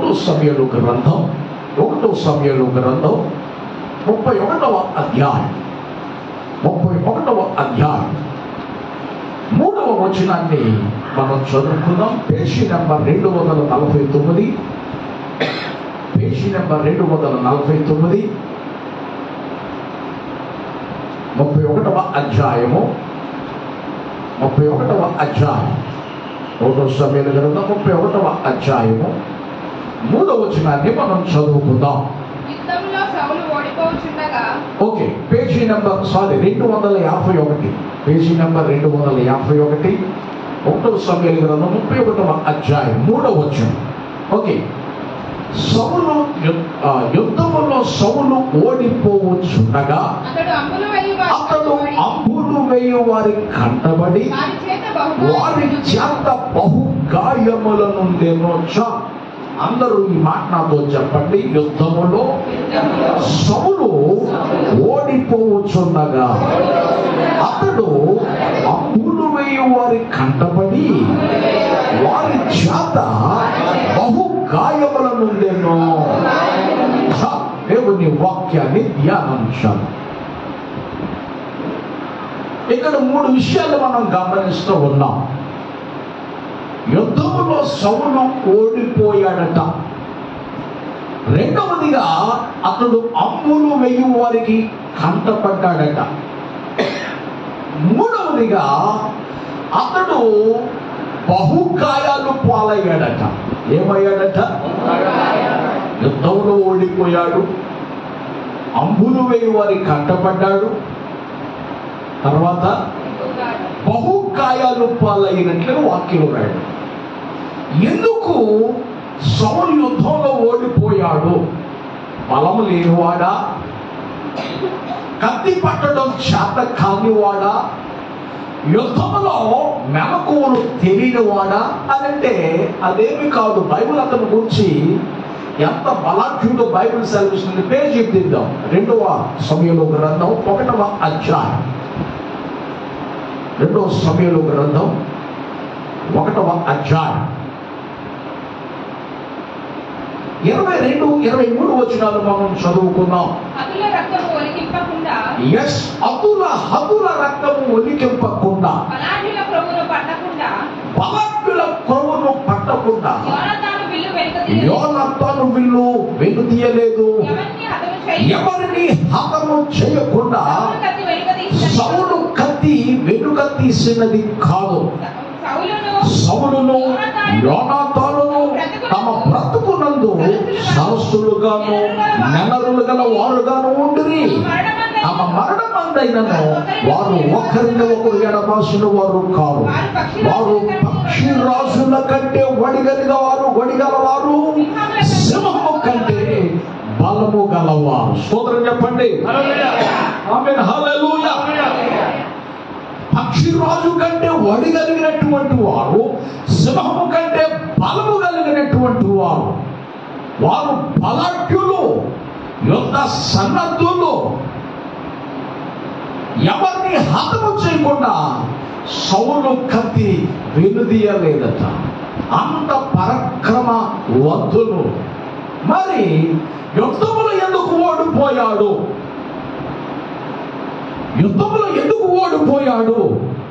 ఒకటో సమయంలో గ్రంథం ఒకటో సమయంలో గ్రంథం ముప్పై ఒకటవ అధ్యాయం ముప్పై ఒకటవ అధ్యాయం మూడవ వచనాన్ని మనం చదువుకుందాం పేజీ నెంబర్ రెండు వందల నలభై తొమ్మిది పేజీ నెంబర్ రెండు వందల నలభై తొమ్మిది ముప్పై ఒకటవ అధ్యాయము ముప్పై ఒకటవ అధ్యాయం ఒకటో సమయాల గ్రంథం ముప్పై ఒకటవ అధ్యాయము మూడవ వచనాన్ని మనం చదువుకుందాం యుద్ధంలో సౌలు ఓడిపోచుండగా ఓకే పేజీ నెంబర్ సారీ రెండు వందల యాభై ఒకటి పేజీ నెంబర్ రెండు వందల యాభై ఒకటి ఒకటవ సమయాల గ్రంథం ముప్పై ఒకటవ అధ్యాయం మూడవ వచనం ఓకే సౌలు యు- ఆ, యుద్ధములో సౌలు ఓడిపోవచ్చుండగా అతడు అంబులు వేయి వారి అతడు కంటబడి అంబులు వేయి వారి కంటబడి వారి చేత బహుగా వారి చేత బహు గాయముల నుండేనో చ అందరూ ఈ మాట నాతో చెప్పండి యుద్ధములో సౌలు ఓడిపోవచ్చుండగా అతడు అంబులు వేయి వారి కంటబడి వారి చేత బహు గాయముల నుండేనో చ దేవుని వాక్యాన్ని ధ్యానించాలి ఇక్కడ మూడు విషయాలు మనం గమనిస్తూ ఉన్నాం యుద్ధములో సౌలు ఓడిపోయాడట రెండవదిగా అతడు అమ్ములు వెయ్యి వారికి కంటపడ్డాడట మూడవదిగా అతడు బహుగాయాలు పాలయ్యాడట ఏమయ్యాడట యుద్ధంలో ఓడిపోయాడు అంబులు వేయి వారి కంటపడ్డాడు తర్వాత బహుకాయాలు పాలైనట్లు వాక్యం రాయడు ఎందుకు సౌలు యుద్ధంలో ఓడిపోయాడు బలము లేనివాడా కత్తి పట్టడం చేత కానివాడా యుద్ధంలో మెలకువలు తెలియనివాడా అనంటే అదేమి కాదు బైబిల్ అతని గురించి ఎంత బలాఢ్యుడో బైబిల్ సెలవిస్తుంది పేజీ దిద్దాం రెండవ సమయంలో గ్రంథం ఒకటవ అధ్యాయం రెండవ సమయంలో గ్రంథం ఒకటవ అధ్యాయం ఇరవై రెండు ఇరవై మూడు వచనాలు మనం చదువుకుందాం హతుల రక్తము ఒలికింపకుండా ఎస్ అతుల హతుల రక్తము ఒలికింపకుండా పలాఢ్యుల ప్రభువును పట్టకుండా బలక్కుల క్రొవ్వును పట్టకుండా యోనతాను విల్లు వెనుక యోనత్తాను విల్లు వెనుతీయలేదు ఎవరిని హతము చేయి ఎవరిని హతము చేయకుండా సౌలు కత్తి వెనుక తీసినది. సౌలు కత్తి వెనుక తీసినది కాదు సౌలును సౌలును యోనాతానును తమ బ్రతుకునందు సరస్సులుగాను నెనరులు గల వారుగాను ఉండిరి తమ మరణమందైనను వారు ఒకరిని ఒకరు ఎడబాసిన వారు కారు వారు పక్షి రాజుల కంటే వడిగలిగ వారు వడిగల వారు సింహము కంటే బలము గలవారు స్తోత్రం చెప్పండి ఆమేన్ హల్లెలూయా పక్షిరాజు కంటే వడిగలిగినటువంటి వారు సింహము కంటే బలము కలిగినటువంటి వారు వారు బలాఢ్యులు యుద్ధ సన్నద్ధులు ఎవరిని హతము చేయకుండా సౌలు కత్తి వెనుదీయలేదట అంత పరక్రమ వంతులు మరి యుద్ధములు ఎందుకు ఓడిపోయాడు యుద్ధంలో ఎందుకు ఓడిపోయాడు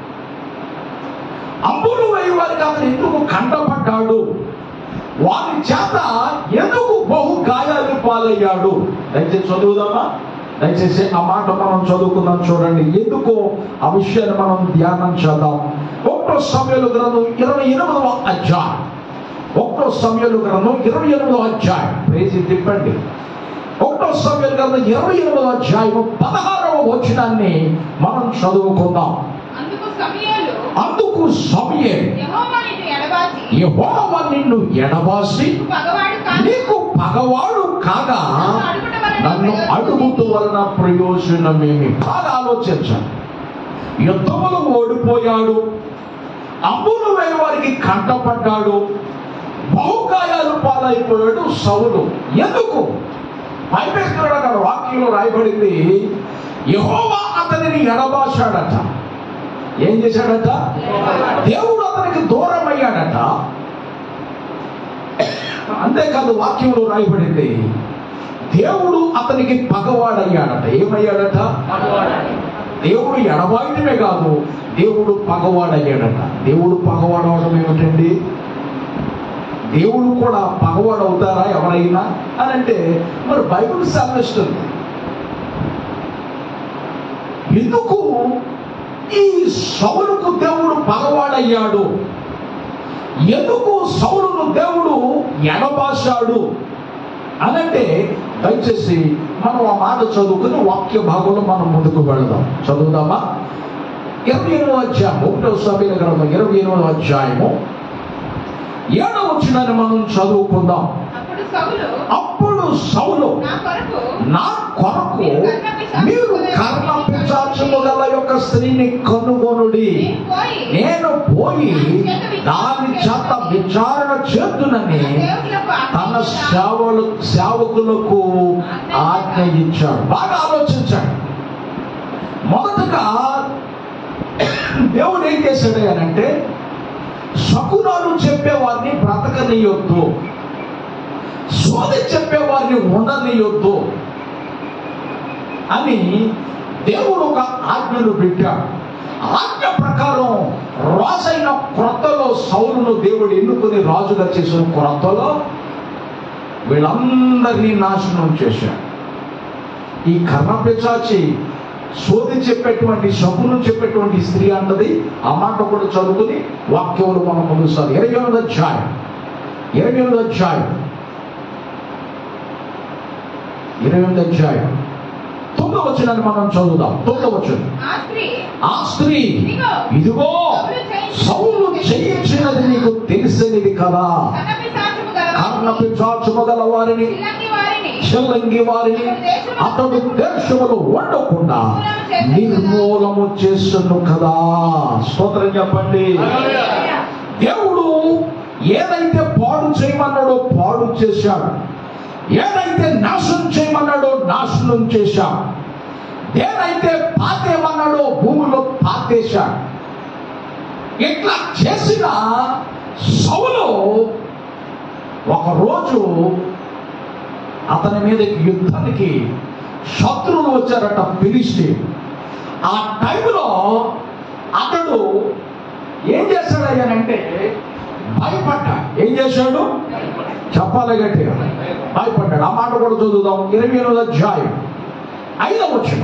అంబులు వేయి వారికి అతను ఎందుకు కంటపడ్డాడు వారి చేత ఎందుకు బహు గాయాలు పాలయ్యాడు దయచేసి చదువుదామా దయచేసి ఆ మాట మనం చదువుకుందాం చూడండి ఎందుకు ఆ విషయాన్ని మనం ధ్యానం చేద్దాం ఒకటో సమయంలో గ్రంథం ఇరవై ఎనిమిదవ అధ్యాయం ఒకటో సమయంలో గ్రంథం ఇరవై ఎనిమిదవ అధ్యాయం ప్రేసి తిప్పండి ఒకటో సమయాల గ్రంథం ఇరవై ఎనిమిదవ అధ్యాయం పదహారవ వచనాన్ని మనం చదువుకుందాం అందుకు సమయాలు అందుకు సమయే యెహోవా నిన్ను ఎడబాసి యెహోవ నిన్ను ఎడబాసి నీకు పగవాడు కాదు నీకు పగవాడు కాగా నన్ను అడుగుతూ వలన ప్రయోజనమేమి బాగా ఆలోచించాను యుద్ధములు ఓడిపోయాడు అంబులు వేయ వారికి కంటపడ్డాడు బహుకాయాలు పాలైపోయాడు సౌలు ఎందుకు పైపెక్కడ అక్కడ వాక్యంలో రాయబడింది యహోవా అతనిని ఎడబాశాడట ఏం చేశాడట దేవుడు అతనికి దూరం అయ్యాడట అంతేకాదు వాక్యంలో రాయబడింది దేవుడు అతనికి పగవాడయ్యాడట ఏమయ్యాడట దేవుడు ఎడబాయటమే కాదు దేవుడు పగవాడయ్యాడట దేవుడు పగవాడవడం ఏమిటండి దేవుడు కూడా పగవాడు అవుతారా ఎవరైనా అని అంటే మరి బైబిల్ సెలవిస్తుంది ఎందుకు ఈ సౌలుకు దేవుడు పగవాడయ్యాడు ఎందుకు సౌలును దేవుడు ఎడబాశాడు అనంటే దయచేసి మనం ఆ మాట చదువుకుని వాక్య భాగంలో మనం ముందుకు వెళదాం చదువుదామా ఇరవై ఎనిమిదో అధ్యాయం ఒకటో సభ్యుల గ్రంథం ఇరవై ఎనిమిదో అధ్యాయము ఏడవ వచ్చినని మనం చదువుకుందాం అప్పుడు సౌలు అప్పుడు సౌలు నా కొరకు నా కొరకు మీరు కర్ణ పిశాచము గల యొక్క స్త్రీని కనుగొనుడి నేను పోయి నేను పోయి దాని చేత విచారణ చేతునని తన సేవలు సేవకులకు ఆజ్ఞ ఇచ్చాడు బాగా ఆలోచించాడు మొదటగా దేవుడు ఏం చేశాడు అని అంటే శకునాలు చెప్పేవారిని బ్రతకనీయొద్దు సోది చెప్పేవారిని ఉండనీయొద్దు అని దేవుడు ఒక ఆజ్ఞను పెట్టాడు ఆజ్ఞ ప్రకారం రాజైన క్రొత్తలో సౌలును దేవుడు ఎన్నుకుని రాజుగా చేసిన క్రొత్తలో వీళ్ళందరినీ నాశనం చేశాడు ఈ కర్ణ పిచాచి సోది చెప్పేటువంటి శకును చెప్పేటువంటి స్త్రీ అన్నది ఆ మాట కూడా చదువుకుని వాక్యములు మనం పొందుతారు ఇరవై ఎనిమిది అధ్యాయం ఇరవై ఎనిమిది అధ్యాయం ఇరవై ఎనిమిది అధ్యాయం తొమ్మిది వచ్చినని మనం చదువుదాం తొమ్మిది వచ్చిన ఆ స్త్రీ ఆ స్త్రీ ఇదిగో సౌలు చేయించినది నీకు తెలిసినది కదా కన్నపిశాచము గల కర్ణ పిచాచము గల వారిని పిల్లంగి వారిని చెల్లంగి వారిని అతడు దేశములు వండకుండా నిర్మూలము చేస్తును కదా స్తోత్రం చెప్పండి దేవుడు ఏదైతే పాడు చేయమన్నాడో పాడు చేశాడు ఏదైతే నాశనం చేయమన్నాడో నాశనం చేశాడు ఏదైతే పాతేమన్నాడో భూమిలో పాతేశాడు ఇట్లా చేసిన సౌలు ఒకరోజు అతని మీద యుద్ధానికి శత్రువులు వచ్చారట పిలిస్తే ఆ టైంలో అతడు ఏం చేశాడయ్యానంటే భయపడ్డా ఏం చేశాడు చెప్పాలి గట్టిగా భయపడ్డాడు ఆ మాట కూడా చదువుదాం ఇరవై ఎనిమిది అధ్యాయం ఐదవ వచ్చిన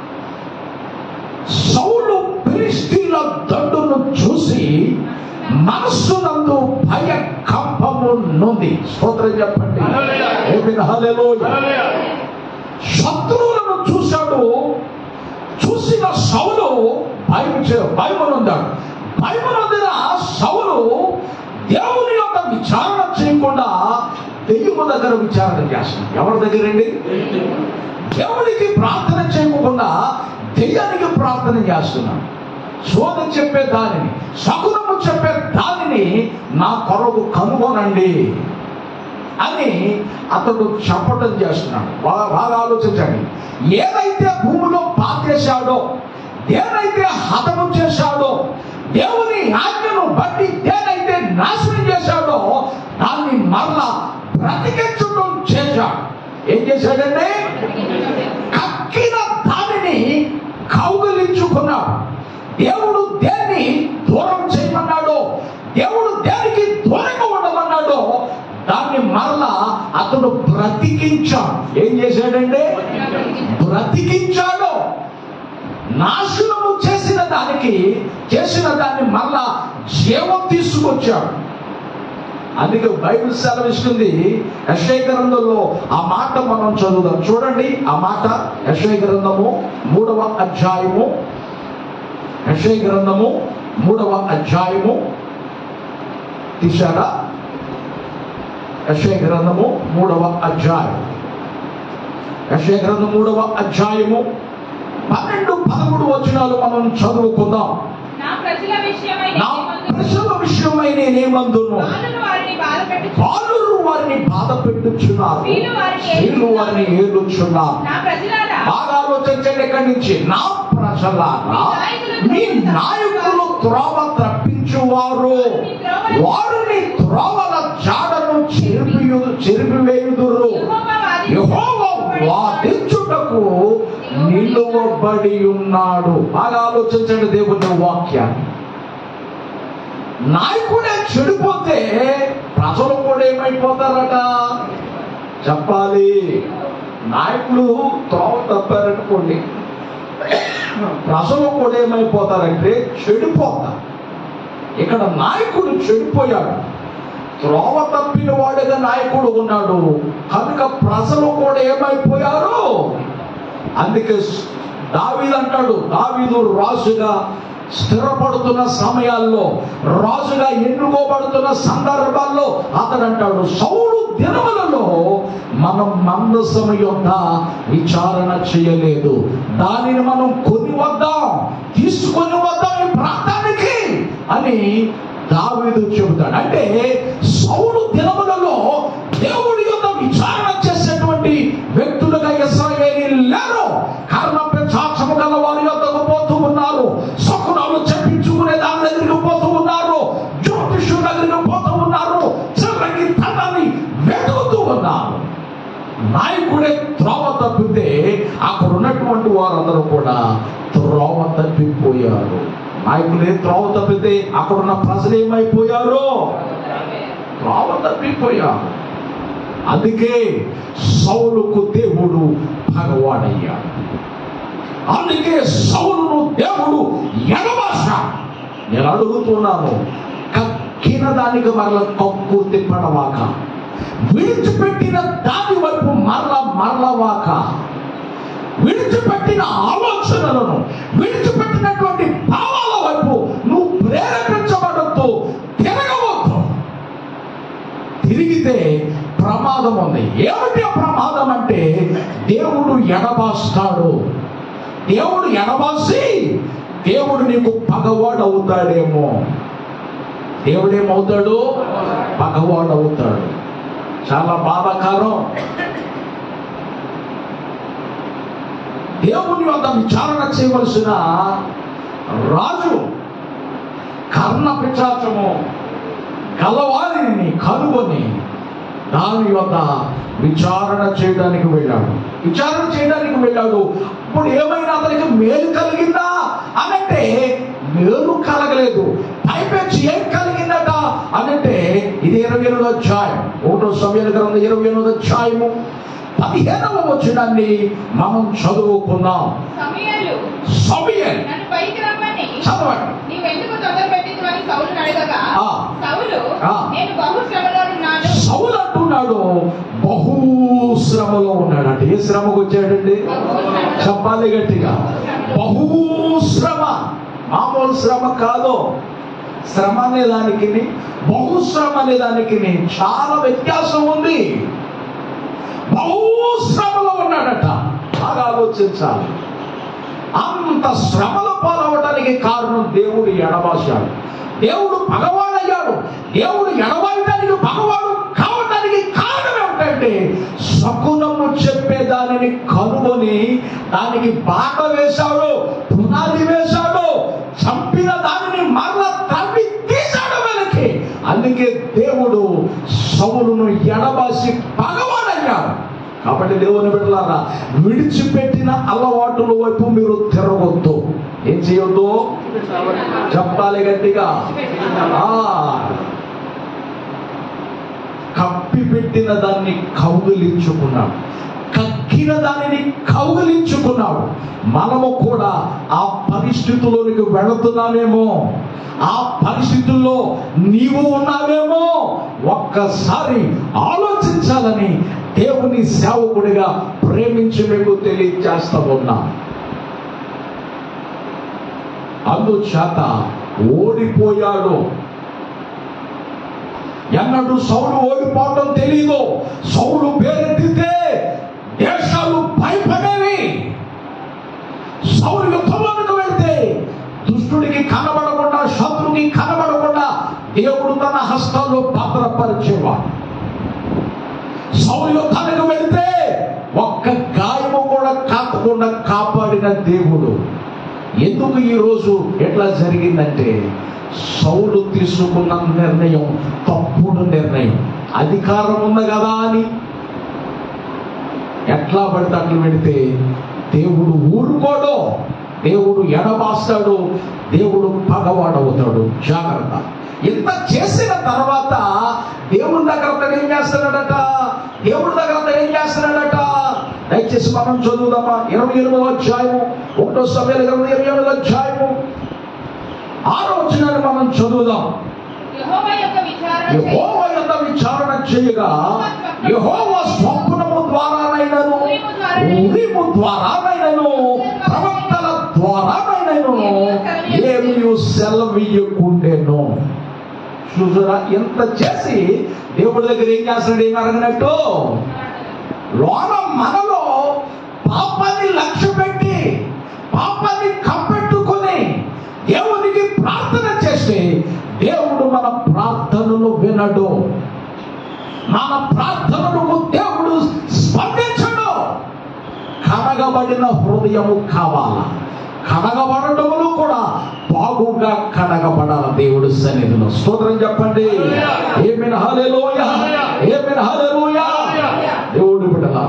సౌలు ఫిలిస్తీన్ల దండును చూసి మనస్సునందు భయ కంపము నుండి స్తోత్రం చెప్పండి ఏమిటి హల్లెలూయా. శత్రువులను చూశాడు చూసిన సౌలు భయం భయమునుందాడు భయమునందిన సౌలు దేవుని యొక్క విచారణ చేయకుండా దెయ్యము దగ్గర విచారణ చేస్తున్నాడు ఎవరి దగ్గర అండి దేవునికి ప్రార్థన చేయకుండా దెయ్యానికి ప్రార్థన చేస్తున్నాడు శోధం చెప్పే దానిని సగుణము చెప్పే దానిని నా కొరకు కనుగొనండి అని అతడు చెప్పడం చేస్తున్నాడు బాగా బాగా ఆలోచించండి ఏదైతే భూమిలో పాతేశాడో దేనైతే హతము చేశాడో దేవుని ఆజ్ఞను బట్టి దేనైతే నాశనం చేశాడో దాన్ని మరలా బ్రతికించడం చేశాడు ఏం చేశాడండి కక్కిన దానిని కౌగలించుకున్నాడు దేవుడు దేన్ని దూరం చేయమన్నాడో దేవుడు దేనికి దూరంగా ఉండమన్నాడో దాన్ని మరలా అతడు బ్రతికించాడు ఏం చేశాడండి బ్రతికించాడు నాశనము చేసిన దానికి చేసిన దాన్ని మరలా జీవం తీసుకొచ్చాడు అందుకే బైబిల్ సెలవిస్తుంది యశ్ఐ గ్రంథంలో ఆ మాట మనం చదువుదాం చూడండి ఆ మాట యశ్ఐ గ్రంథము మూడవ అధ్యాయము యశ్ఐ గ్రంథము మూడవ అధ్యాయము తీశారా యశ్ఐ గ్రంథము మూడవ అధ్యాయం యశ్ఐ గ్రంథం మూడవ అధ్యాయము పన్నెండు పదమూడు వచనాలు మనం చదువుకుందాం నా ప్రజల విషయమై నా నేనేమందును? ప్రజల విషయమై నేనేమందును బాలురు వారిని బాధపెట్టుచు బాలురు వారిని బాధ పెట్టుచున్నారు వీళ్ళు వారిని వీళ్ళు వారిని ఏలుచున్నారు నా ప్రజలారా బాగా ఆలోచించండి ఇక్కడి నుంచి నా ప్రజలారా మీ నాయకులు త్రోవ తప్పి నడిపించువారు వారిని త్రోవల జాడను చెరిపి చెరిపివేయుదురు యెహోవా వాది- యెహోవా వాదించుటకు నిలువబడి ఉన్నాడు బాగా ఆలోచించండి దేవుని వాక్యాన్ని నాయకుడే చెడిపోతే ప్రజలు కూడా ఏమైపోతారట చెప్పాలి నాయకులు త్రోవ తప్పారనుకోండి ప్రజలు కూడా ఏమైపోతారంటే చెడిపోతారు ఇక్కడ నాయకుడు చెడిపోయాడు త్రోవ తప్పిన వాడిగా నాయకుడు ఉన్నాడు కనుక ప్రజలు కూడా ఏమైపోయారు అందుకే దావీదు అంటాడు దావీదు రాజుగా స్థిరపడుతున్న సమయాల్లో రాజుగా ఎన్నుకోబడుతున్న సందర్భాల్లో అతడు అంటాడు సౌలు దినములలో మనం మందసము యొక్క విచారణ చేయలేదు దానిని మనం కొని వద్దాం తీసుకొని వద్దాం ఈ ప్రాంతానికి అని దావీదు చెబుతాడు అంటే సౌలు దినములలో దేవుడి యొక్క విచారణ చేసేటువంటి వ్యక్తులుగా ఇస్రాయేలీ లేరు కారణం చాచము గల వారి యొద్దకు పోతూ ఉన్నారు శకునాలు చెప్పించుకునే దాని దగ్గరికి పోతూ ఉన్నారు జ్యోతిషు దగ్గరికి పోతూ ఉన్నారు చివరికి తనని వెతుకుతూ ఉన్నారు నాయకుడే త్రోవ తప్పితే అక్కడ ఉన్నటువంటి వారందరూ కూడా త్రోవ తప్పిపోయారు నాయకులే త్రోవ తప్పితే అక్కడ ఉన్న ప్రజలు ఏమైపోయారు త్రోవ తప్పిపోయారు అందుకే సౌలుకు దేవుడు భగవాడయ్యాడు అందుకే సౌలును దేవుడు ఎడబాష నేను అడుగుతున్నాను కక్కిన దానికి మరల కక్కు తిప్పడవాక విడిచిపెట్టిన దాని వైపు మరల మరలవాక విడిచిపెట్టిన ఆలోచనలను విడిచిపెట్టినటువంటి భావాల వైపు నువ్వు ప్రేరేపించబడద్దు తిరగవద్దు తిరిగితే ప్రమాదం ఉంది ఏమిటి ఆ ప్రమాదం అంటే దేవుడు ఎడబాస్తాడు దేవుడు ఎడబాసి దేవుడు నీకు పగవాడు అవుతాడేమో దేవుడు ఏమవుతాడు పగవాడు అవుతాడు చాలా బాధాకరం దేవుని వద్ద విచారణ చేయవలసిన రాజు కర్ణ పిచాచము గలవారిని కనుగొని దాని యొక్క విచారణ చేయడానికి వెళ్ళాడు విచారణ చేయడానికి వెళ్ళాడు ఇప్పుడు ఏమైనా అతనికి మేలు కలిగిందా అనంటే మేలు కలగలేదు పైపెచ్చి ఏం కలిగిందట అనంటే ఇది ఇరవై ఎనిమిది అధ్యాయం ఒకటో సమయాల గ్రంథం ఇరవై ఎనిమిది అధ్యాయము పదిహేనవ వచ్చినాన్ని మనం చదువుకుందాం సమయాలు సమయల్ నన్ను పైకి రమ్మని చదవండి నీవెందుకు తొందర పెట్టించమని సౌలు అడగగా ఆ. సౌలు ఆ. నేను బహు శ్రమలో ఉన్నాను సౌలు అంటున్నాడు బహు శ్రమలో ఉన్నాడంటే ఏ శ్రమకు వచ్చాడండి చెప్పాలి గట్టిగా బహు శ్రమ మామూలు శ్రమ కాదు శ్రమ అనే దానికి బహుశ్రమ అనే దానికి చాలా వ్యత్యాసం ఉంది బహు శ్రమలో ఉన్నాడట బాగా ఆలోచించాలి అంత శ్రమల పాలవడానికి కారణం దేవుడు ఎడబాశాడు దేవుడు పగవాడయ్యాడు దేవుడు ఎడబాయటానికి పగవాడు కావటానికి కారణం ఏమిటంటే శకునము చెప్పే దానిని కనుగొని దానికి బాట వేశాడు పునాది వేశాడు చంపిన దానిని మరల తవ్వి తీశాడు వెనక్కి అందుకే దేవుడు సౌలును ఎడబాసి పగవాడయ్యాడు కాబట్టి దేవుని బిడ్డలారా విడిచిపెట్టిన అలవాటుల వైపు మీరు తిరగొద్దు ఏం చేయొద్దు చెప్పాలి గట్టిగా ఆ, కప్పి పెట్టిన దాన్ని కౌగిలించుకున్నాడు కక్కిన దానిని కౌగిలించుకున్నాడు మనము కూడా ఆ పరిస్థితుల్లోనికి వెళుతున్నామేమో ఆ పరిస్థితుల్లో నీవు ఉన్నావేమో ఒక్కసారి ఆలోచించాలని దేవుని సేవకుడిగా ప్రేమించి మీకు తెలియజేస్తా ఉన్నా అందుచేత ఓడిపోయాడు ఎన్నడూ సౌలు ఓడిపోవటం తెలియదు సౌలు పేరెత్తితే దేశాలు భయపడేవి సౌలు యుద్ధంలోకి వెళ్తే దుష్టుడికి కనబడకుండా శత్రుకి కనబడకుండా దేవుడు తన హస్తాల్లో భద్రపరిచేవాడు సౌలు యుద్ధానికి వెళ్తే ఒక్క గాయము కూడా కాకుండా కాపాడిన దేవుడు ఎందుకు ఈ రోజు ఎట్లా జరిగిందంటే సౌలు తీసుకున్న నిర్ణయం తప్పుడు నిర్ణయం అధికారం ఉంది కదా అని ఎట్లా పడితే అట్లా పెడితే దేవుడు ఊరుకోడు దేవుడు ఎడబాస్తాడు దేవుడు పగవాడవుతాడు జాగ్రత్త ఇంత చేసిన తర్వాత దేవుడి దగ్గర అతడు ఏం చేస్తున్నాడట దేవుడి దగ్గర అతడు ఏం చేస్తున్నాడట దయచేసి మనం చదువుదామా ఇరవై ఎనిమిదో అధ్యాయము ఒకటో సమయాలు ఇరవై ఇరవై ఎనిమిదో అధ్యాయము ఆరో వచ్చినాన్ని మనం చదువుదాం యెహోవా యొక్క విచారణ చేయి. యెహోవా యొక్క విచారణ చేయగా యెహోవా స్వప్నము ద్వారానైనను ఉరిము ద్వారానైనను ప్రవక్తల ద్వారానైనను ఏమి సెలవీయకుండెను చూసారా ఎంత చేసి దేవుడి దగ్గర ఏం చేస్తాడు ఏం అడగనట్టు లోన మనలో పాపాన్ని లక్ష్య పెట్టి పాపాన్ని కప్పెట్టుకొని దేవునికి ప్రార్థన చేస్తే దేవుడు మన ప్రార్థనలు వినడు మన ప్రార్థనలకు దేవుడు స్పందించడు కడగబడిన హృదయము కావాలా కడగబడటములు కూడా బాగుగా కడగబడాల దేవుడు సన్నిధిలో స్తోత్రం చెప్పండి ఏమిన హల్లెలూయ ఏమిన హల్లెలూయ దేవుడు బిడ్డలా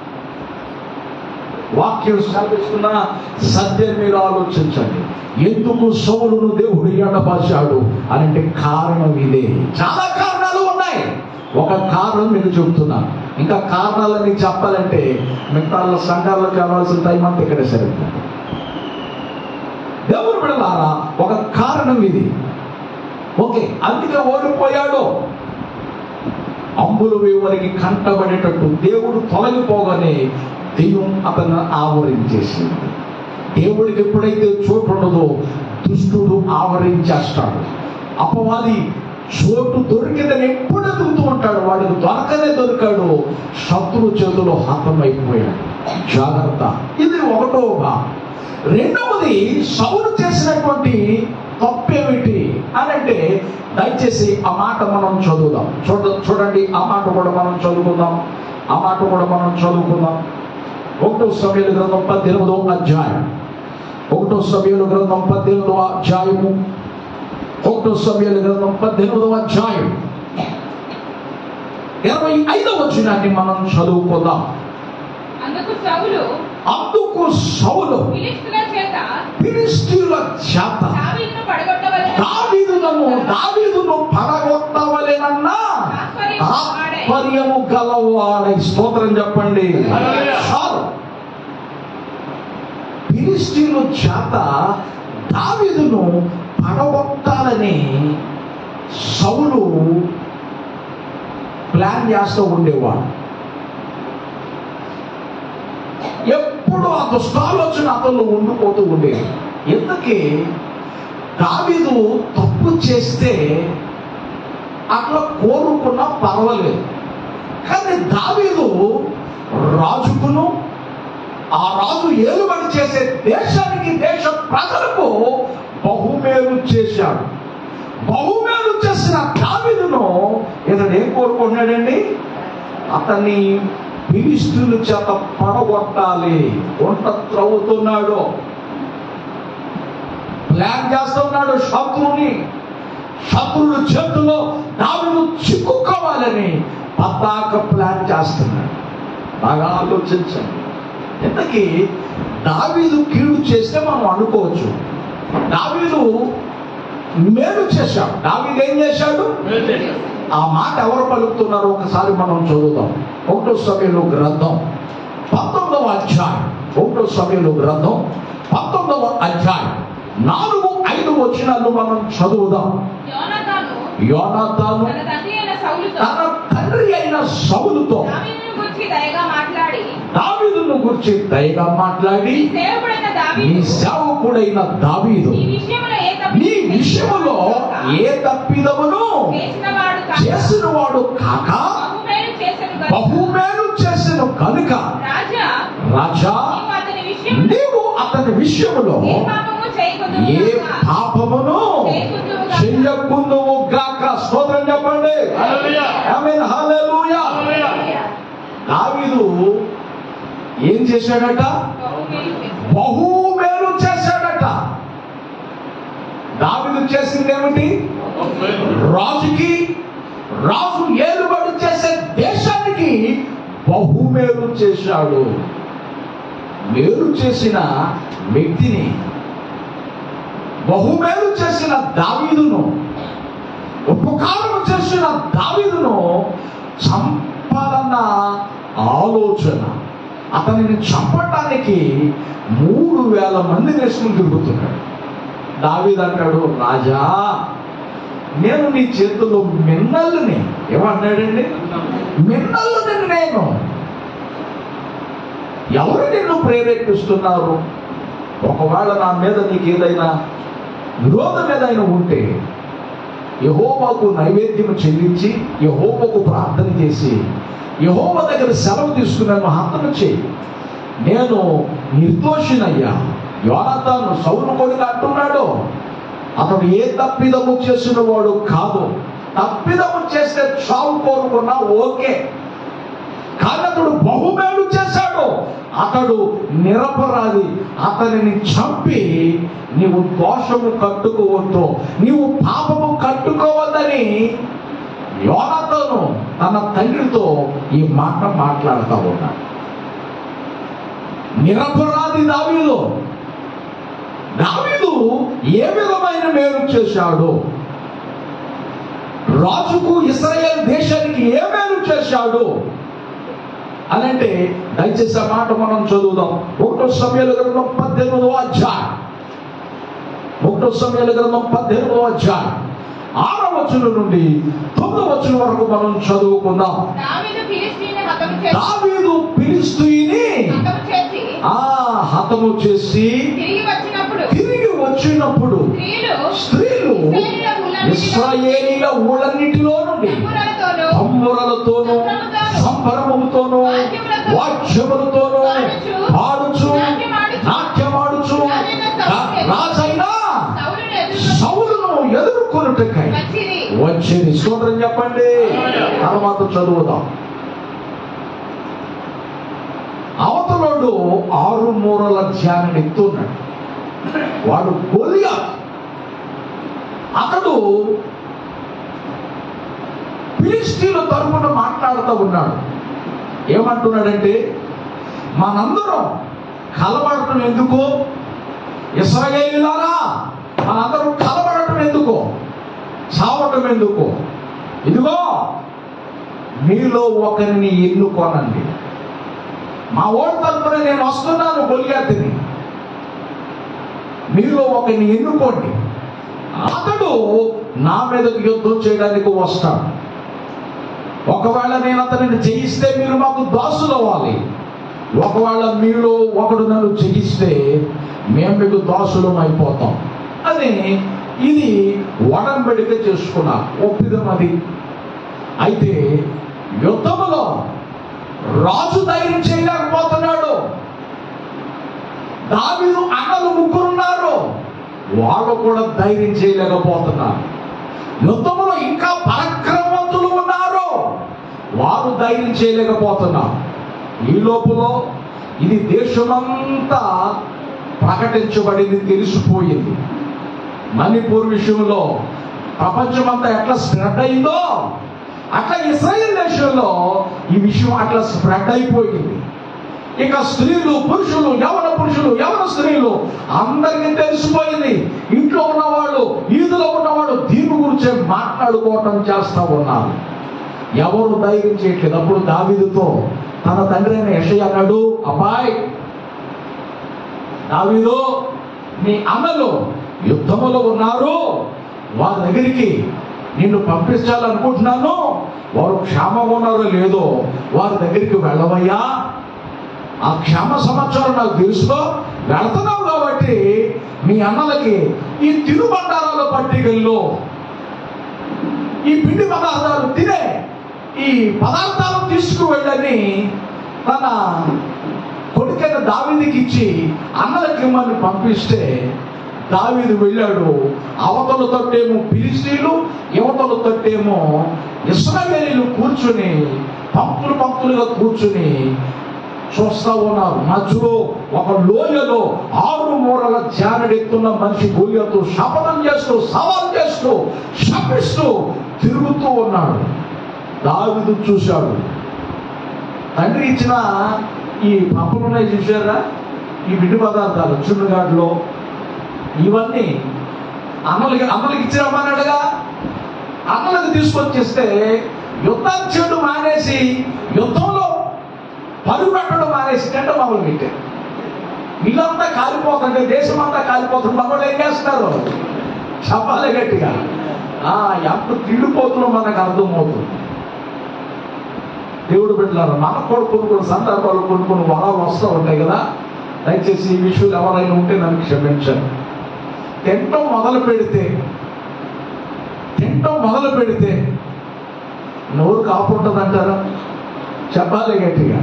వాక్యం స్థాపిస్తున్న సత్యం మీరు ఆలోచించండి ఎందుకు సౌలును దేవుడు ఎడబాశాడు అని అంటే కారణం ఇదే చాలా కారణాలు ఉన్నాయి ఒక కారణం మీకు చెబుతున్నా ఇంకా కారణాలన్నీ చెప్పాలంటే మిగతా సంఘాల్లో కావాల్సిన టైం అంతా ఇక్కడే సరిపోతుంది దేవుడు బిడలారా ఒక కారణం ఇది ఓకే అందుకే ఓడిపోయాడు అంబులు వేవరికి కంటబడేటట్టు దేవుడు తొలగిపోగానే దెయ్యం అతను ఆవరించేసింది దేవుడికి ఎప్పుడైతే చోటు ఉండదో దుష్టుడు ఆవరించేస్తాడు అపవాది చోటు దొరికిందని ఎప్పుడు ఎదుగుతూ ఉంటాడు వాడికి దొరకనే దొరికాడు శత్రు చేతిలో హతమైపోయాడు జాగ్రత్త ఇది ఒకటో భాగం రెండవది సౌలు చేసినటువంటి తప్పేమిటి అని అంటే దయచేసి ఆ మాట మనం చదువుదాం చూడ చూడండి ఆ మాట కూడా మనం చదువుకుందాం ఆ మాట కూడా మనం చదువుకుందాం ఒకటో సమయాల గ్రంథం పద్దెనిమిదో అధ్యాయం ఒకటో సమయాల గ్రంథం పద్దెనిమిదో అధ్యాయము ఒకటో సమయాల గ్రంథం పద్దెనిమిదో అధ్యాయం ఇరవై ఐదవ వచనాన్ని మనం చదువుకుందాం అందుకు సౌలు అందుకు సౌలు ఫిలిష్తుల చేత ఫిలిస్తీయుల చేత దావీదును పడగొట్టవలెను. దావీదులను దావీదును పడగొట్టవలెనన్న తాత్పర్యము గలవాడై స్తోత్రం చెప్పండి హల్లెలూయా. చాలు ఫిలిస్తీయుల చేత దావీదును పడగొట్టాలని సౌలు ప్లాన్ చేస్తూ ఉండేవాడు ఎప్పుడు ఆ దుష్టాలోచన అతను ఉండిపోతూ ఉండేది ఎందుకే దావీదు తప్పు చేస్తే అట్లా కోరుకున్నా పర్వాలేదు కానీ దావీదు రాజుకును ఆ రాజు ఏలుబడి చేసే దేశానికి దేశ ప్రజలకు బహుమేలు చేశాడు బహుమేలు చేసిన దావీదును ఇతడు ఏం కోరుకుంటున్నాడండి అతన్ని ఫిలిస్తీన్ల చేత పడగొట్టాలి వంట త్రవ్వుతున్నాడు ప్లాన్ చేస్తున్నాడు శత్రువుని శత్రువుల చేతుల్లో దావిను చిక్కుకోవాలని పతాక ప్లాన్ చేస్తున్నాడు బాగా ఆలోచించండి ఇంతకీ దావీదు కీడు చేస్తే మనం అనుకోవచ్చు దావీదు మేలు చేశాడు దావీదు ఏం చేశాడు ఆ మాట ఎవరు పలుకుతున్నారో ఒకసారి మనం చదువుదాం ఒకటో సమయంలో గ్రంథం పంతొమ్మిదవ అధ్యాయం ఒకటో సమయంలో గ్రంథం పంతొమ్మిదవ అధ్యాయం నాలుగు ఐదు వచనాలు మనం చదువుదాం యోనాతాను యోనాతాను తన తండ్రి అయిన సౌలుతో తన తండ్రి అయిన సౌలుతో దావీదును గురించి దయగా మాట్లాడి దావీదును గురించి దయగా మాట్లాడి నీ సేవకుడైన నీ దావీదు సేవకుడైన దావీదు నీ విషయములో ఏ తప్పు నీ విషయములో ఏ తప్పిదమును చేసినవాడు కాక, చేసిన వాడు కాక బహుమేలు చేసెను గనుక, బహుమేలు చేసిన కనుక రాజా రాజా నీవు అతని విషయం నీవు అతని విషయములో ఏ పాపము చేయకుందువు ఏ గాక. పాపమును చెయ్యకుందువు గాక స్తోత్రం చెప్పండి హల్లెలూయా. ఆమేన్ హల్లెలూయా దావీదు ఏం చేశాడట బహుమేలు చేసెను. బహుమేలు చేశాడట దావిదు చేసింది ఏమిటి రాజుకి రాజు ఏలుబడి చేసే దేశానికి బహుమేలు చేశాడు మేలు చేసిన వ్యక్తిని బహుమేలు చేసిన దావీదును ఉపకారం చేసిన దావీదును చంపాలన్న ఆలోచన అతనిని చంపటానికి మూడు వేల మంది వేసుకుని తిరుగుతున్నాడు దావీదు అంటాడు రాజా నేను నీ చేతుల్లో మిన్నల్ని ఏమన్నాడండి మిన్నల్ని నేను ఎవరు నిన్ను ప్రేరేపిస్తున్నారు ఒకవేళ నా మీద నీకు ఏదైనా విరోధం ఏదైనా ఉంటే యహోవాకు నైవేద్యం చెల్లించి యహోవకు ప్రార్థన చేసి యహోవ దగ్గర సెలవు తీసుకుని నన్ను హతను చేయి నేను నిర్దోషినయ్యా యోనతాను సౌలు కొడుకు అంటున్నాడు అతడు ఏ తప్పిదము చేసిన వాడు కాదు తప్పిదము చేస్తే చావు కోరుకున్నా ఓకే కానీ అతడు బహుమేలు చేశాడు అతడు నిరపరాధి అతనిని చంపి నీవు దోషము కట్టుకోవద్దు నీవు పాపము కట్టుకోవద్దని యోనతను తన తండ్రితో ఈ మాట మాట్లాడుతూ ఉన్నాడు నిరపరాధి దావీదు దావీదు ఏ విధమైన మేలు చేశాడు రాజుకు ఇస్రాయేల్ దేశానికి ఏ మేలు చేశాడు అని అంటే దయచేసి ఆ మాట మనం చదువుదాం ఒకటో సమయాల గ్రంథం పద్దెనిమిదో అధ్యాయం ఒకటో సమయాల గ్రంథం పద్దెనిమిదో అధ్యాయం ఆరో వచనం నుండి తొమ్మిదో వచనం వరకు మనం చదువుకుందాం దావీదు ఫిలిష్తీయుని హతము చేసి దావీదు పిలిస్తీని హతము చేసి ఆ హతము చేసి తిరిగి వచ్చినప్పుడు తిరిగి వచ్చినప్పుడు స్త్రీలు స్త్రీలు ఇశ్రాయేలీయుల ఊళ్ళన్నిటిలో ఇస్రాయేలీల ఊళ్ళన్నిటిలో నుండి తమ్ములతోనూ తమ్మురలతోనూ సంభ్రమముతోనూ వాద్యములతోనూ పాడుచు నాట్యమాడుచు రా- రాజైన సౌలును ఎదుర్కొని సౌలును ఎదుర్కొనుటకై వచ్చిరి వచ్చేది స్తోత్రం చెప్పండి తర్వాత చదువుదాం అవతలోడు ఆరు మూరల ధ్యానం ఎత్తున్నాడు వాడు గొలియా అతడు ఫిలిస్తీన్ల తరపున మాట్లాడుతూ ఉన్నాడు ఏమంటున్నాడంటే మనందరం కలబడటం ఎందుకు ఇస్రాయేలీలారా మనందరం కలబడటం ఎందుకు చావటం ఎందుకు ఇదిగో మీలో ఒకరిని ఎన్నుకోనండి మా ఓటు తరపున నేను వస్తున్నాను గొలియాతిని మీలో ఒకరిని ఎన్నుకోండి అతడు నా మీదకు యుద్ధం చేయడానికి వస్తాడు ఒకవేళ నేను అతనిని జయిస్తే మీరు మాకు దాసులు అవ్వాలి ఒకవేళ మీలో ఒకడు నన్ను జయిస్తే మేము మీకు దాసులం అయిపోతాం అని ఇది వడంబడిక చేసుకున్నా ఒప్పిదం అది అయితే యుద్ధములో రాజు ధైర్యం చేయలేకపోతున్నాడు దావీదు అన్నలు ముగ్గురున్నారు వాళ్ళు కూడా ధైర్యం చేయలేకపోతున్నారు యుద్ధములో ఇంకా పరాక్రమవంతులు ఉన్నారు వారు ధైర్యం చేయలేకపోతున్నారు ఈ లోపల ఇది దేశమంతా ప్రకటించబడింది తెలిసిపోయింది మణిపూర్ విషయంలో ప్రపంచమంతా ఎట్లా స్ప్రెడ్ అయిందో అట్లా ఇస్రాయేల్ దేశంలో ఈ విషయం అట్లా స్ప్రెడ్ అయిపోయింది ఇక స్త్రీలు పురుషులు యవన పురుషులు యవన స్త్రీలు అందరికీ తెలిసిపోయింది ఇంట్లో ఉన్నవాళ్ళు ఈదులో ఉన్నవాళ్ళు దీని గురించే మాట్లాడుకోవటం చేస్తా ఉన్నారు ఎవరు ధైర్యం చేయట్లేదు అప్పుడు దావీదుతో తన తండ్రి అయిన యషయ్య అన్నాడు అబ్బాయ్ దావీదు నీ అన్నలు యుద్ధములో ఉన్నారు వారి దగ్గరికి నిన్ను పంపించాలనుకుంటున్నాను వారు క్షేమంగా ఉన్నారో లేదో వారి దగ్గరికి వెళ్ళవయ్యా ఆ క్షేమ సమాచారం నాకు తెలుసుకో వెళుతున్నావు కాబట్టి మీ అన్నలకి ఈ తిరుబండారాల పట్టికల్లో ఈ పిండి పదార్థాలు తినే ఈ పదార్థాలు తీసుకువెళ్ళని తన కొడుకైన దావీదికి ఇచ్చి అన్నలకి ఇమ్మని పంపిస్తే దావీదు వెళ్ళాడు అవతల తట్టేమో ఫిలిస్తీన్లు యువతల తట్టేమో ఇస్రాయేలీలు కూర్చుని పంక్తులు పంక్తులుగా కూర్చుని చూస్తా ఉన్నారు మధ్యలో ఒక లోయలో ఆరు మూరల జానడెత్తున్న మనిషి గొయ్యతో శపథం చేస్తూ సవాల్ చేస్తూ శపిస్తూ తిరుగుతూ ఉన్నాడు దావిదు చూశాడు తండ్రి ఇచ్చిన ఈ పప్పులు ఉన్నాయి చూసారా ఈ విడి పదార్థాలు చున్నుగాడులో ఇవన్నీ అన్నలకి అన్నలకి ఇచ్చిరమ్మన్నాడుగా అన్నలకు తీసుకొచ్చేస్తే యుద్ధం చేయడం మానేసి యుద్ధంలో పరుగు పెట్టడం మానేసి తింట మొదలు పెట్టారు ఇల్లంతా కాలిపోతుంటే దేశం అంతా కాలిపోతుంది మమ్మల్ని ఏం చేస్తారు చెప్పాలి గట్టిగా ఆ ఎంత తిండిపోతుందో మనకు అర్థమవుతుంది దేవుడు బిడ్డలారా మనకు కూడా కొన్ని కొన్ని సందర్భాలు కొన్ని కొన్ని వరాలు వస్తూ ఉంటాయి కదా దయచేసి ఈ విషయాలు ఎవరైనా ఉంటే నన్ను క్షమించండి తింటం మొదలు పెడితే తింటం మొదలు పెడితే నోరు కాపుంటుందంటారా చెప్పాలి గట్టిగా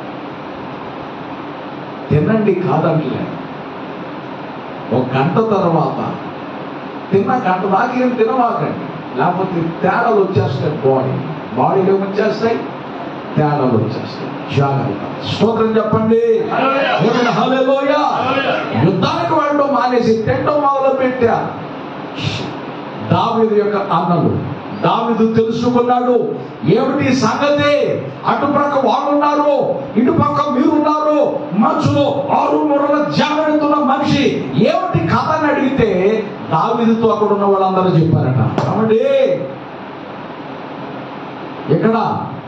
తినండి కాదంటలే ఒక గంట తర్వాత తిన్న గంట దాకా ఏం తినవాకండి లేకపోతే తేడాలు వచ్చేస్తాయి బాడీ బాడీలో వచ్చేస్తాయి తేడాలు వచ్చేస్తాయి జాగ్రత్త స్తోత్రం చెప్పండి ఏమైనా హల్లెలూయా యుద్ధానికి వెళ్ళడం మానేసి తింటం మొదలు పెట్టా దావీదు యొక్క అన్నలు దావీదు తెలుసుకున్నాడు ఏమిటి సంగతి అటుపక్క వాళ్ళున్నారు ఇటుపక్క మీరున్నారు మధ్యలో ఆరు మూరల జాగ్రత్తన్న మనిషి ఏమిటి కథ అని అడిగితే దావీదుతో అక్కడ ఉన్న వాళ్ళందరూ చెప్పారట కాబట్టి ఇక్కడ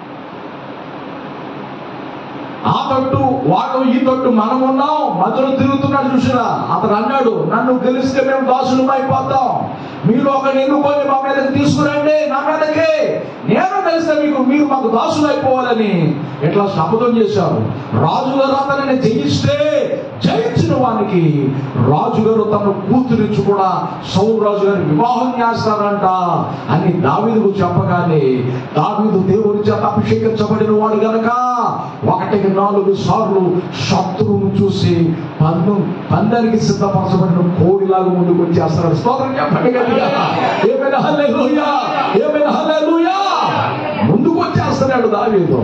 ఆ తట్టు వాడు ఈ తట్టు మనం ఉన్నాం మధ్యలో తిరుగుతున్నాడు చూసినా అతను అన్నాడు నన్ను గెలిస్తే మేము దాసులం అయిపోతాం మీరు ఒక ఎన్నుకొని మా మీదకి తీసుకురండి నా మీదకి నేను గెలిస్తే మీకు మీరు మాకు దాసులు అయిపోవాలని ఇట్లా శపథం చేశారు రాజుగారు అతనిని జయిస్తే జయించిన వానికి రాజుగారు తన కూతురిచ్చి కూడా సౌరు రాజు గారి వివాహం చేస్తారంట అని దావీదుకు చెప్పగానే దావీదు దేవుని చేత అభిషేకించబడిన వాడు గనక ఒకటికి నాలుగు సార్లు శత్రువును చూసి పందు పందానికి సిద్ధపరచబడిన కోడిలాగా ముందుకు వచ్చేస్తాడు స్తోత్రం చెప్పండి గట్టిగా. ఏమైనా హల్లెలూయా ఏమైనా హల్లెలూయా ముందుకు వచ్చేస్తున్నాడు దావీదు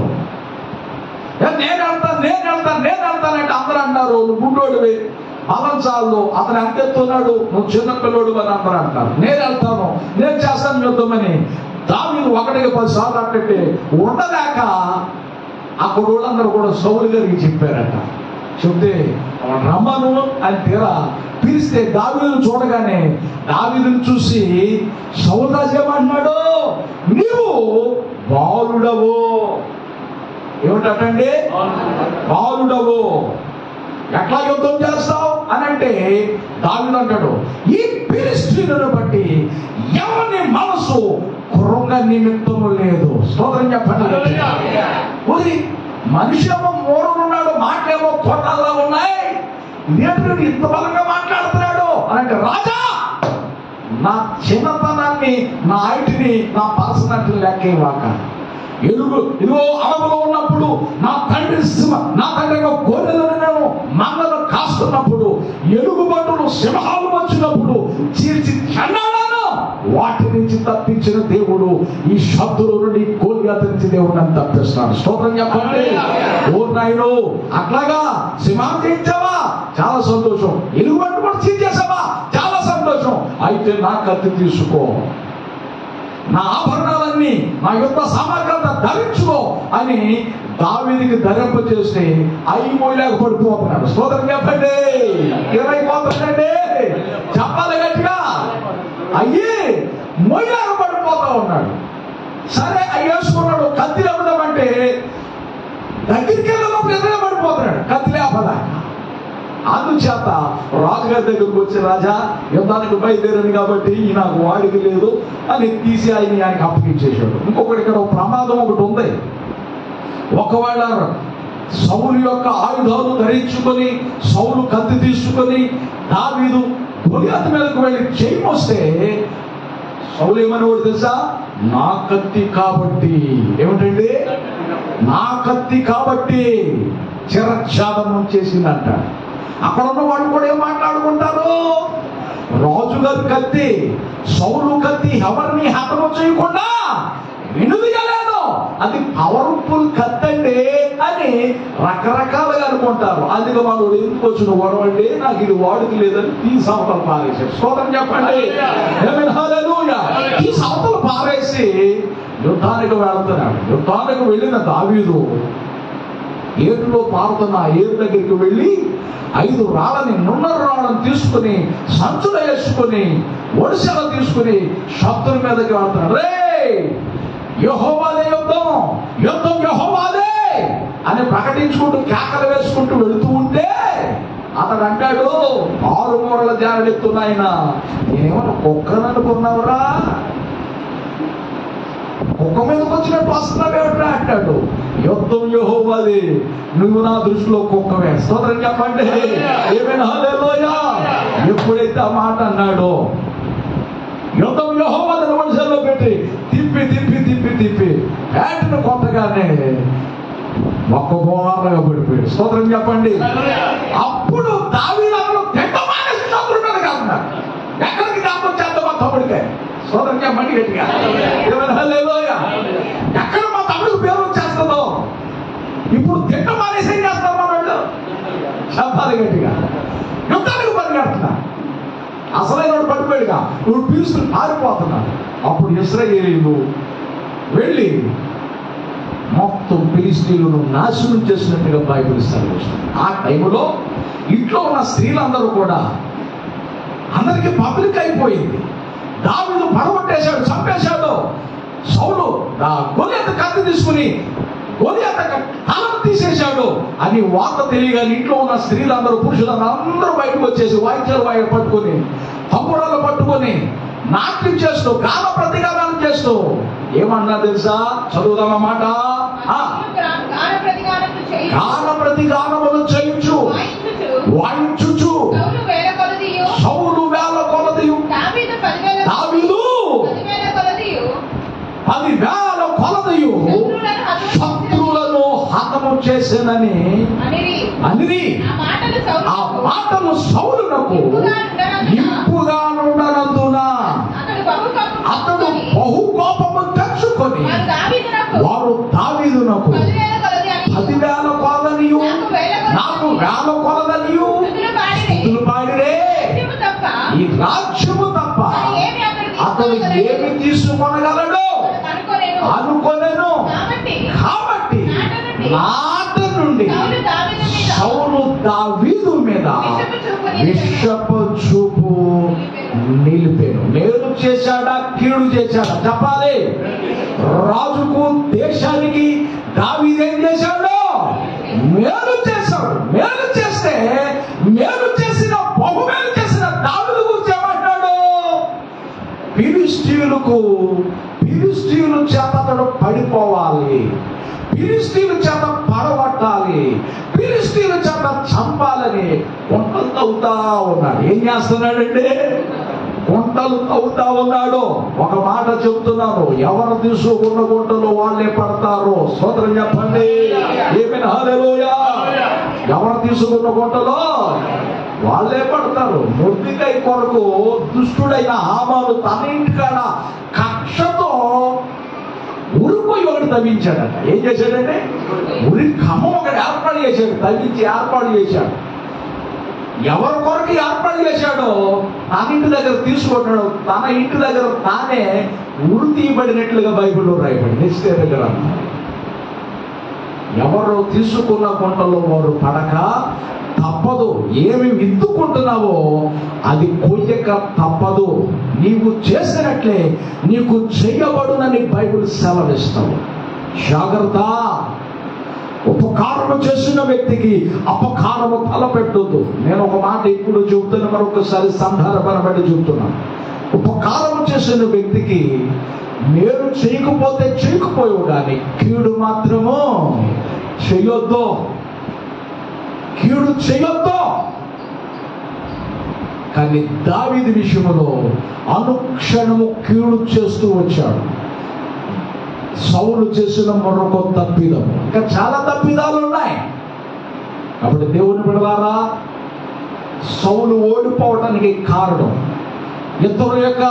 ఏ, నేను వెళ్తాను నేను వెళ్తాను నేను వెళ్తానంటే అందరూ అంటారు నువ్వు గుడ్డోడివి బలం చాలు అతను అంతెత్తున్నాడు నువ్వు చిన్న పిల్లోడు అని అందరూ అంటారు నేను వెళ్తాను నేను చేస్తాను యుద్ధమని దావీదు ఒకటికి పది సార్లు అంటే ఉండలేక అక్కడ వాళ్ళందరూ కూడా సౌలు గారికి చెప్పారట చెప్తే రమ్మను అని తీరా పిలిస్తే దావీదును చూడగానే దావీదును చూసి సౌరాజు ఏమంటున్నాడు నీవు బాలుడవు ఏమిటండి బాలుడవు ఎట్లా యుద్ధం చేస్తావు అని అంటే దావిదు అంటాడు ఈ ఫిలిస్తీనులను బట్టి ఎవరి మనసు కృంగ నిమిత్తము లేదు స్తోత్రం చెప్పండి ఓరి మనిషి ఏమో మూలనున్నాడు మాటేమో కొట్టాల్లో ఉన్నాయి ఇదేంటి ఇంత బలంగా మాట్లాడుతున్నాడు అని అంటే రాజా నా చిన్నతనాన్ని నా ఐటిని నా పర్సనాలిటీ లెక్క ఇవ్వక ఎలుగు ఇదిగో అడవులో ఉన్నప్పుడు నా తండ్రి సింహ నా తండ్రి యొక్క గొర్రెలను నేను మంగళ కాస్తున్నప్పుడు ఎలుగుబంటులు సింహాలు వచ్చినప్పుడు చీల్చి చండాలను వాటి నుంచి తప్పించిన దేవుడు ఈ శబ్దుల నుండి గోలియాత నుంచి దేవుడు నన్ను తప్పిస్తున్నాడు స్తోత్రం చెప్పండి ఓ నాయను అట్లాగా సింహాన్ని జయించావా చాలా సంతోషం ఎలుగుబంటు కూడా చీల్చేసావా చాలా సంతోషం అయితే నా కత్తి తీసుకో నా ఆభరణాలన్నీ నా యొక్క సామాగ్రి అంతా ధరించుకో అని దావీదికి ధరింప చేస్తే అయి మోయలేక పడిపోతున్నాడు స్తోత్రం చెప్పండి ఏమైపోతుందండి చెప్పాలి గట్టిగా అయ్యి మోయలేక పడిపోతా ఉన్నాడు సరే అయ్యి వేసుకున్నాడు కత్తి లేపదామంటే దగ్గరికి వెళ్ళినప్పుడు ఎదురుగా పడిపోతున్నాడు కత్తి లేపదా అందుచేత రాజుగారి దగ్గరకు వచ్చి రాజా యుద్ధానికి బయలుదేరాను కాబట్టి ఈ నాకు వాడికి లేదు అని తీసి ఆయన ఆయనకి అప్పగించేశాడు ఇంకొకటి ఇక్కడ ఒక ప్రమాదం ఒకటి ఉంది ఒకవేళ సౌలు యొక్క ఆయుధాలు ధరించుకొని సౌలు కత్తి తీసుకొని దావీదు గొలియాత్ మీదకు వెళ్ళి చేయమొస్తే సౌలు ఏమనేవాడు తెలుసా నా కత్తి కాబట్టి ఏమిటండి నా కత్తి కాబట్టి చిరఛాదనం చేసిందంట అక్కడ ఉన్న వాళ్ళు కూడా ఏం మాట్లాడుకుంటారు రాజుగారి కత్తి సౌలు కత్తి ఎవరిని హతము చేయకుండా వినుదిగలేదు అది పవర్ఫుల్ కత్తి అండి అని అని రకరకాలుగా అనుకుంటారు అందుకే వాడు ఎందుకు వచ్చిన గొడవ అంటే నాకు ఇది వాడుక లేదని ఈ సంవత్సరం పారేసాడు స్తోత్రం చెప్పండి Amen. Hallelujah. ఈ సంవత్సరం పారేసి యుద్ధానికి వెళ్తున్నాడు యుద్ధానికి వెళ్ళిన దావీదు ఏరులో పారుతున్న ఆ ఏరు దగ్గరికి వెళ్ళి ఐదు రాళ్ళని నున్న రాళ్ళని తీసుకుని సంచులు వేసుకుని ఒడిసెల తీసుకుని శత్రుల మీదకి వెళ్తున్నాడు రే యహోవాదే యుద్ధం యుద్ధం యహోవాదే అని ప్రకటించుకుంటూ కేకలు వేసుకుంటూ వెళుతూ ఉంటే అతడు అంటాడు ఆరు మూరల జారడెత్తున్నాయన నేనేమన్నా కుక్కను అనుకున్నావురా కుక్క మీదకి వచ్చినట్టు వస్తున్నావేమిట్రా అంటాడు యుద్ధం యెహోవాది నువ్వు నా దృష్టిలో కుక్కవే స్తోత్రం చెప్పండి ఏమైనా హల్లెలూయా ఎప్పుడైతే ఆ మాట అన్నాడో యుద్ధం యెహోవాదని వడిసెల్లో పెట్టి తిప్పి తిప్పి తిప్పి తిప్పి ప్యాంటును కొట్టగానే ఒక్క గోవారగా పడిపోయాడు స్తోత్రం చెప్పండి అప్పుడు దావీదు తెగ మానేసి చదువు మీద కాదున్నాడు ఎక్కడికి జ్ఞాపకం చేద్దాం మా తమ్ముడికే సోదరం చెప్పండి గట్టిగా ఏమైనా హల్లెలూయా. ఎక్కడ మా తమ్ముడికి పేరు వచ్చేస్తుందో ఇప్పుడు తిట్ట మానేసి ఏం చేస్తారు మా వాళ్ళు చెప్పాలి గట్టిగా యుద్ధానికి పరిగెడుతున్నా అసలైన వాడు పడిపోయాడుగా నువ్వు పీసుకుని పారిపోతున్నాడు అప్పుడు ఇస్రాయేలీలు వెళ్ళి మొత్తం ఫిలిస్తీన్లను నాశనం చేసినట్టుగా బైబిల్ సెలవిస్తుంది ఆ టైంలో ఇంట్లో ఉన్న స్త్రీలందరూ కూడా అందరికీ పబ్లిక్ అయిపోయింది దావీదు పడగొట్టేశాడు చంపేశాడు సౌలు ఆ గొలియత కత్తి తీసుకుని గొలియత తలను తీసేశాడు అని వార్త తెలియగానే ఇంట్లో ఉన్న స్త్రీలందరూ పురుషులందరూ అందరూ బయటకు వచ్చేసి వాయిద్యాలు వాయి పట్టుకొని తమ్ముడాలు పట్టుకొని నాట్యం చేస్తూ గాన ప్రతిగానాలు చేస్తూ ఏమన్నా తెలుసా చదువుదామన్నమాట ఆ, గాన ప్రతిగానము చేయి గాన ప్రతిగానములు చేయించు వాయించుచు వాయించుచు సౌలు వేల కొలదియు సౌలు వేల కొలదియు దావీదు పదివేల దావీదు పదివేల కొలదియు పది వేల కొలదయు శత్రువులను హతము శత్రువులను హతము చేసేనని అనిరి అనిది ఆ మాటలు సౌలు ఆ మాటలు సౌలునకు ఇంపుగా నుండనందున అతడు బహు కోపం అతడు తెచ్చుకొని, బహు కోపము తెచ్చుకొని వారు దావీదునకు వారు దావీదునకు పదివేల కొలది అని పదివేల కొలదనియు నాకు వేల కొలది నాకు వేల కొలదనియు స్థుతులు పాడిరి. స్థుతులు పాడిరే రాజ్యము తప్ప ఈ రాజ్యము తప్ప మరి ఏమి అతడు అతను ఏమి తీసుకొనగలడు అనుకోలేను అనుకొనెను కాబట్టి కాబట్టి నాట నాట నుండి నుండి సౌలు దావీదు మీద సౌలు దావీదు మీద విషపు చూపు నిలిపెను. విషపు చూపు నిలిపాను మేలు చేశాడా కీడు చేశాడా చెప్పాలి రాజుకు దేశానికి దావీదేం చేశాడు మేలు చేశాడు మేలు చేస్తే మేలు చేసిన బహుమేలు చేసిన దావీదు గురించి ఏమంటాడు ఫిలిస్తీనులకు ఫిలిస్తీనుల చేత అతడు పడిపోవాలి ఫిలిస్తీన్ల చేత పడగొట్టాలి ఫిలిస్తీన్ల చేత చంపాలని కొంటలు తవ్వుతా ఉన్నాడు ఏం చేస్తున్నాడండి గుంటలు తవ్వుతా ఉన్నాడు ఒక మాట చెబుతున్నాను ఎవరు తీసుకున్న గుంటలు వాళ్ళే పడతారు సోదరం చెప్పండి ఏమైనా హల్లెలూయా ఎవరు తీసుకున్న గుంటలో వాళ్ళే పడతారు మొద్దికై కొరకు దుష్టుడైన హామాను తన ఇంటికాడ కక్షతో ఉరిపోయి ఒకటి తవ్వించాడట ఏం చేశాడంటే ఉరి ఖమ్మం ఒకటి ఏర్పాటు చేశాడు తవ్వించి ఏర్పాటు చేశాడు ఎవరి కొరకు ఏర్పాటు చేశాడో తన ఇంటి దగ్గర తీసుకుంటున్నాడు తన ఇంటి దగ్గర తానే ఉరి తీయబడినట్లుగా బైబిల్లో రాయబడి నిశ్చయ దగ్గర ఎవరు తీసుకున్న గుంటలో వారు పడక తప్పదు ఏమి విత్తుకుంటున్నావో అది కొయ్యక తప్పదు నీవు చేసినట్లే నీకు చేయబడునని బైబిల్ సెలవిస్తావు జాగ్రత్త ఉపకారము చేసిన వ్యక్తికి అపకారము తలపెట్టొద్దు నేను ఒక మాట ఇప్పుడు చెబుతున్నా మరొకసారి సందర్భపరబడి చెబుతున్నాను ఉపకారము చేసిన వ్యక్తికి మేలు చేయకపోతే చేయకపోయావు కానీ కీడు మాత్రము చేయొద్దు కీడు చేయొద్దు కానీ దావిది విషయంలో అనుక్షణము కీడు చేస్తూ వచ్చాడు సౌలు చేసిన మరొక తప్పిదం ఇంకా చాలా తప్పిదాలు ఉన్నాయి కాబట్టి దేవుని బిడలారా సౌలు ఓడిపోవడానికి కారణం ఇతరుల యొక్క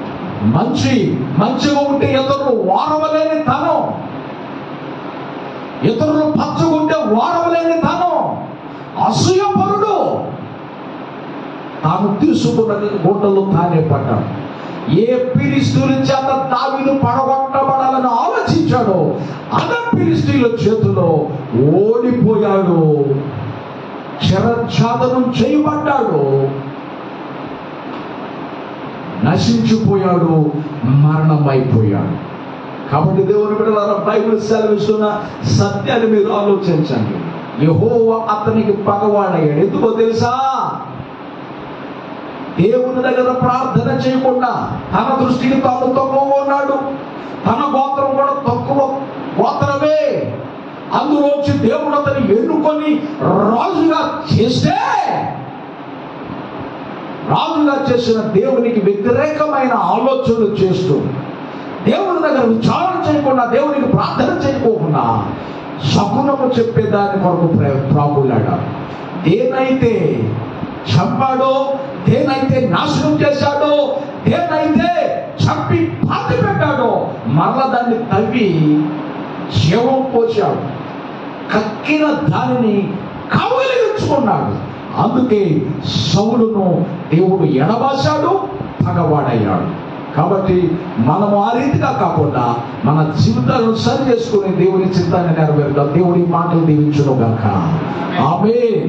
మంచి మంచిగా ఉంటే ఇతరులు వారవలేని తనం ఇతరులు పచ్చగుంటే వాడవలేని తను అసూయపరుడు తాను తీసుకున్న గుంటలు తానే పడ్డాడు ఏ పిలిస్తీల చేత దావీదు పడగొట్టబడాలని ఆలోచించాడో అద పిలిస్తీల చేతిలో ఓడిపోయాడు శరఛాదనం చేయబడ్డాడు నశించిపోయాడు మరణమైపోయాడు కాబట్టి దేవుని బిడ్డలారా బైబిల్ సెలవిస్తున్న సత్యాన్ని మీరు ఆలోచించండి యహోవ అతనికి పగవాడయ్యాడు ఎందుకో తెలుసా దేవుని దగ్గర ప్రార్థన చేయకుండా తన దృష్టికి తాను తక్కువ ఉన్నాడు తన గోత్రం కూడా తక్కువ గోత్రమే అందులోంచి దేవుడు అతని ఎన్నుకొని రాజుగా చేస్తే రాజుగా చేసిన దేవునికి వ్యతిరేకమైన ఆలోచనలు చేస్తూ దేవుని దగ్గర విచారణ చేయకుండా దేవునికి ప్రార్థన చేయకోకుండా శకునము చెప్పేదాని కొరకు ప్ర- ప్రాకులాడాడు దేనైతే చంపాడో దేనైతే నాశనం చేశాడో దేనైతే చంపి పాతి పెట్టాడో మరల దాన్ని తవ్వి జీవం పోశాడు కక్కిన దానిని కౌగిలించుకున్నాడు అందుకే సౌలును దేవుడు ఎడబాశాడు పగవాడయ్యాడు కాబట్టి మనము ఆ రీతిగా కాకుండా మన జీవితాలను సరి చేసుకుని దేవుని చిత్తాన్ని నెరవేరుగా దేవుడి మాటలు దీవించును గాక ఆమె